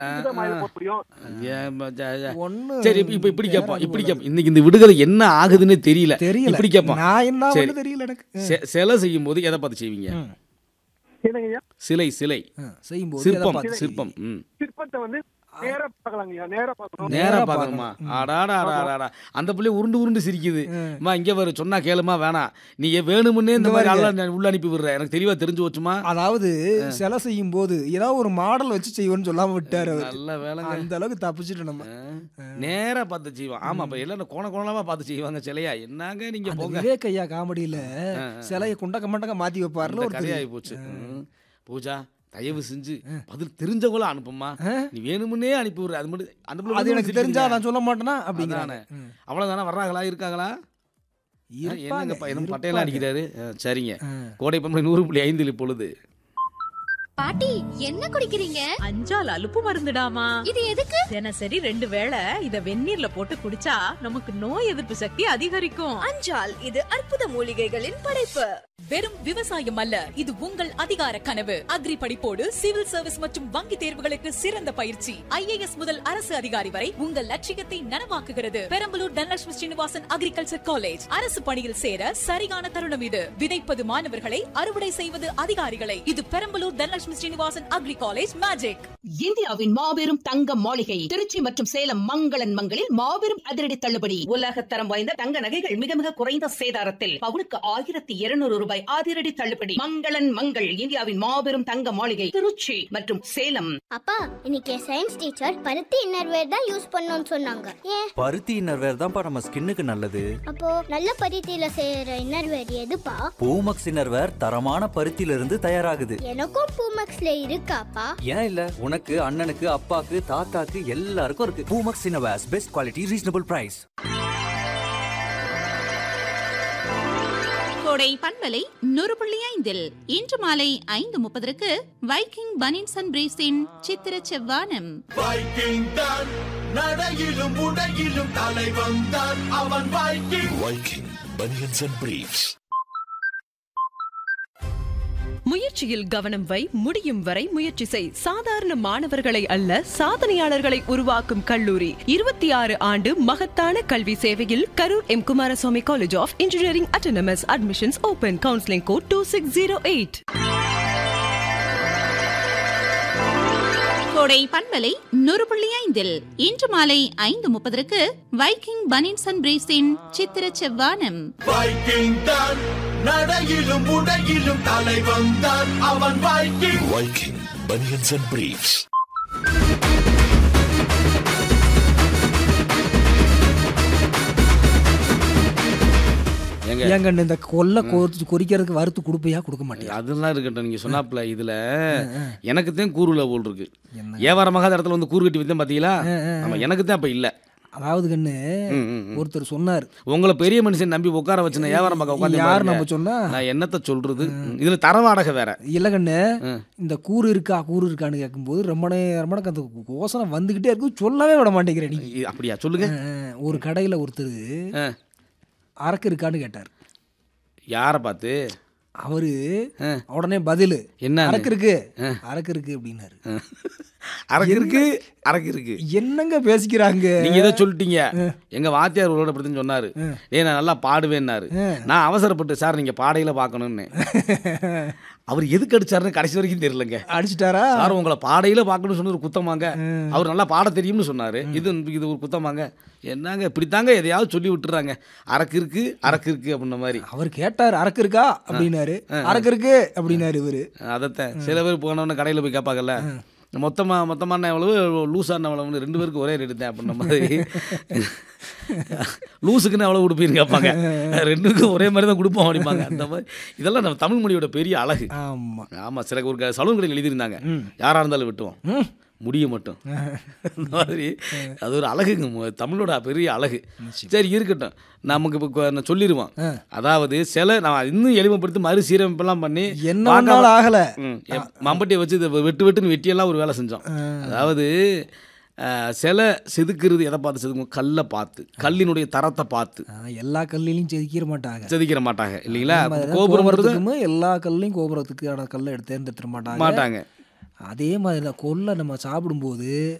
இதுதான் மாயில போட முடியும் ஏன் ப- ஜ- ஜ- ஒண்ணு சரி இப்ப இப்ப இப்படி கேட்போம் இப்படி கேட்போம் இன்னைக்கு இந்த விடுதலை என்ன ஆகுதுன்னு தெரியல தெரியல இப்படி கேட்போம் நான் என்ன சரி. ஒண்ணு தெரியல எனக்கு செ- சிலை செய்யும் போது எதை பார்த்து செய்வீங்க ம். என்னங்கய்யா சிலை சிலை ம், செய்யும்போது எதை சிற்பம் பார்த்து சிற்பம் ம் சிற்பத்தை வந்து நேரா பார்க்கலாங்கய்யா நேரா பார்க்கணும் நேரா நேரா பார்க்கணுமா அடாடா அடாடா அந்த பிள்ளை உருண்டு உருண்டு சிரிக்குது அம்மா இங்க வர சொன்னா கேளுமா வேணாம் நீ ஏன் வேணுமுன்னே இந்த மாதிரி ஆள உள்ள அனுப்பி விடுற எனக்கு தெளிவா தெரிஞ்சு வச்சுமா அதாவது சிலை செய்யும் போது ஏதாவது ஒரு மாடல் வச்சு செய்வோன்னு சொல்லாம விட்டாரு அவர் நல்ல வேலைங்க அந்த அளவுக்கு தப்பிச்சுட்டு நம்ம நேரா பார்த்து செய்வான் ஆமா இப்ப எல்லாம் கோண கோணமா பார்த்து செய்வாங்க சிலையா என்னங்க நீங்க அந்த போங்க விவேக் ஐயா காமெடியில சிலையை குண்டக்க மண்டக்க மாத்தி வைப்பாருல இந்த ஒரு கதையாகி போச்சு ம். பூஜா தயவு செஞ்சு பதில் தெரிஞ்சவங்கள அனுப்புமா நீ வேணுமுன்னே அனுப்பி விடுற அது மட்டும் அந்த பிள்ளை அது மட்டும் எனக்கு சிரிக்குதுங்க. தெரிஞ்சா நான் சொல்ல மாட்டேனா அப்படிங்கிறானே அதானே. அவ்வளவுதானே வர்றாங்களா இருக்காங்களா இருப்பாங்க, என்னங்க பையனும் இருப்பாங்க. பட்டையெல்லாம் அடிக்கிறாரு ஆ, சரிங்க கோடை பம்பளை நூறு புள்ளி ஐந்தில் இப்பொழுது பாட்டி என்ன குடிக்கிறீங்க அஞ்சால் அலுப்பு மருந்துடாமா இது எதுக்கு தினசரி ரெண்டு வேளை இத வெந்நீர்ல போட்டு குடிச்சா நமக்கு நோய் எதிர்ப்பு சக்தி அதிகரிக்கும் அஞ்சால் இது அற்புத மூலிகைகளின் படைப்பு வெறும் விவசாயம் அல்ல இது உங்கள் அதிகார கனவு அக்ரி படிப்போடு சிவில் சர்வீஸ் மற்றும் வங்கி தேர்வுகளுக்கு சிறந்த பயிற்சி ஐஏஎஸ் முதல் அரசு அதிகாரி வரை உங்கள் லட்சியத்தை நனவாக்குகிறது பெரம்பலூர் தனலட்சுமி ஸ்ரீனிவாசன் அக்ரிகல்ச்சர் காலேஜ் அரசு பணியில் சேர சரியான தருணம் இது விதைப்பது மாணவர்களை அறுவடை செய்வது அதிகாரிகளை இது Perambalur Dhanalakshmi Srinivasan agri college magic இந்தியாவின் மாபெரும் தங்க மாளிகை திருச்சி மற்றும் சேலம் மங்களன் மங்களில் மாபெரும் அதிரடி தள்ளுபடி உலகத்தரம் வாய்ந்த தங்க நகைகள் மிக மிக குறைந்த சேதாரத்தில் பவுனுக்கு ஆயிரத்தி இருநூறு ரூபாய் அதிரடி தள்ளுபடி மங்களன் மங்கள் இந்தியாவின் மாபெரும் தங்க மாளிகை திருச்சி மற்றும் சேலம் அப்பா இன்னைக்கு சயின்ஸ் டீச்சர் பருத்தி இன்னர்வேர் தான் யூஸ் பண்ணணும்னு சொன்னாங்க ஏன் பருத்தி இன்னர்வேர் தான்ப்பா நம்ம ஸ்கின்னுக்கு நல்லது அப்போ நல்ல பருத்தியில செய்யற இன்னர்வேர் எதுப்பா பூமக்ஸ் இன்னர்வேர் தரமான பருத்தியில இருந்து தயாராகுது எனக்கும் பூமக்ஸ்ல இருக்காப்பா ஏன் இல்ல உனக்கு அண்ணனுக்கு அப்பாக்கு தாத்தாக்கு எல்லாருக்கும் இருக்கு Poomex innerwears best quality reasonable price Kodai பண்பலை நூறு புள்ளி ஐந்தில் இன்று மாலை ஐந்து முப்பதற்கு வைக்கிங் பனின்ஸ் அண்ட் பிரேஸின் சித்திர செவ்வானம் வைக்கிங் தான் நடையிலும் உடையிலும் தலைவன் தான் அவன் Viking Viking banians and briefs முயற்சியில் கவனம் வை முடியும் வரை முயற்சி செய் சாதாரண மாணவர்களை அல்ல சாதனையாளர்களை உருவாக்கும் கல்லூரி இருபத்தி ஆறு ஆண்டு மகத்தான கல்வி சேவையில் Karur M Kumaraswamy college of engineering autonomous admissions open counselling code two six zero eight Kodai பண்பலை நூறு புள்ளி ஐந்தில் இன்று மாலை ஐந்து முப்பதற்கு வைக்கிங் பனின்ஸ் அண்ட் பிரேஸின் சித்திர செவ்வானம் வைக்கிங் தான் நடையிலும் உடையிலும் தலைவன் தான் அவன் Viking Viking banians and briefs ஏங்க ஏங்க இந்த கொல்ல கொ- கொறிக்கிறதுக்கு வறுத்து கொடுப்பையா கொடுக்க மாட்டேன் அதெல்லாம் இருக்கட்டும் நீங்க சொன்னாப்ல இதுல எனக்கு தான் கூறுல போல் இருக்கு வியாபாரமாக இடத்துல வந்து கூறு கட்டி வித்தேன் பாத்தீங்களா ஆமா எனக்கு தான் அப்ப இல்ல அதாவது கண்ணு ம், ம், ம். ஒருத்தர் சொன்னார் உங்களை பெரிய மனுஷன் நம்பி உட்கார வச்சு நான் வியாபாரம் பார்க்க உட்காந்து யார் நம்ம சொன்னா நான் என்னத்த சொல்றது இதுல தர வாடகை வேற இல்ல கண்ணு ம். இந்த கூறு இருக்கா கூறு இருக்கான்னு கேட்கும்போது ரொம்ப நேரம் அந்த யோசனை வந்துகிட்டே இருக்கு சொல்லவே விட மாட்டேங்கிற நீ இ- அப்படியா சொல்லுங்க அஹ், ஒரு கடையில ஒருத்தர் ஆ. அரக்கு இருக்கான்னு கேட்டார் யாரை பார்த்து அவரு ஆ. உடனே பதில் என்ன அரக்கு இருக்கு அரக்கு இருக்கு அப்படின்னாரு அரக்கு இருக்கு அரக்கு இருக்கு என்னங்க பேசிக்கிறாங்க நீங்க ஏதோ சொல்லிட்டீங்க எங்க வாத்தியார் உங்களோட அப்படிதான் சொன்னாரு ஏய் நான் நல்லா பாடுவேன்னாரு நான் அவசரப்பட்டு சார் நீங்க பாடையில பார்க்கணும்னு அவர் எதுக்கு அடிச்சாருன்னு கடைசி வரைக்கும் தெரியலங்க அடிச்சிட்டாரா சார் உங்களை பாடையில பார்க்கணும்னு சொன்னது ஒரு குத்தமாங்க அவர் நல்லா பாட தெரியும்னு சொன்னாரு இது இது ஒரு குத்தமாங்க என்னங்க இப்படித்தாங்க எதையாவது சொல்லி விட்டுறாங்க அரக்கு இருக்கு அரக்கு இருக்கு அப்படின்ன மாதிரி அவர் கேட்டார் அரக்கு இருக்கா அப்படின்னாரு அரக்கு இருக்கு அப்படின்னாரு இவரு அதைத்தான் சில பேர் போனவொடனே கடையில் போய் கேட்பாங்கல்ல மொத்தமாக மொத்தமான எவ்வளவு லூஸான எவ்வளவு ரெண்டு பேருக்கு ஒரே ரேட்டு தான் அப்படின்ன மாதிரி லூஸுக்குன்னு எவ்வளோ கொடுப்பீன்னு கேட்பாங்க ரெண்டுக்கும் ஒரே மாதிரி தான் கொடுப்போம் அப்படிம்பாங்க அந்த மாதிரி இதெல்லாம் நம்ம தமிழ் மொழியோட பெரிய அழகு ஆமா ஆமாம் சில ஒரு க- சலூன் கடையில் எழுதியிருந்தாங்க யாராக இருந்தாலும் வெட்டுவோம் முடிய மட்டும் அந்த மாதிரி அது ஒரு அழகுங்க மு- தமிழோட பெரிய அழகு சரி இருக்கட்டும் நமக்கு இப்போ நான் சொல்லிடுவோம் அதாவது சில நான் இன்னும் எளிமைப்படுத்தி மறு சீரமைப்பெல்லாம் பண்ணி என்ன பார்க்காம- ஒன்றாலும் ஆகல ம், எப்- மம்பட்டியை வச்சு இதை வெட்டு வெட்டுன்னு வெட்டியெல்லாம் ஒரு வேலை செஞ்சோம் அதாவது அஹ், சிலை செதுக்கிறது எதை பார்த்து செதுக்கும் கல்லை பார்த்து கல்லினுடைய தரத்தை பார்த்து ஆ, எல்லா கல்லையும் செதுக்கிற மாட்டாங்க செதுக்கிற மாட்டாங்க இல்லைங்களா நம்ம எதாவது கோபுரம் மட்டும் கோபுரத்துக்குமே எல்லா கல்லையும் கோபுரத்துக்கான கல்லை எடுத்து தேர்ந்தெடுத்துட மாட்டாங்க மாட்டாங்க அதே மாதிரி தான் கொல்லை நம்ம சாப்பிடும்போது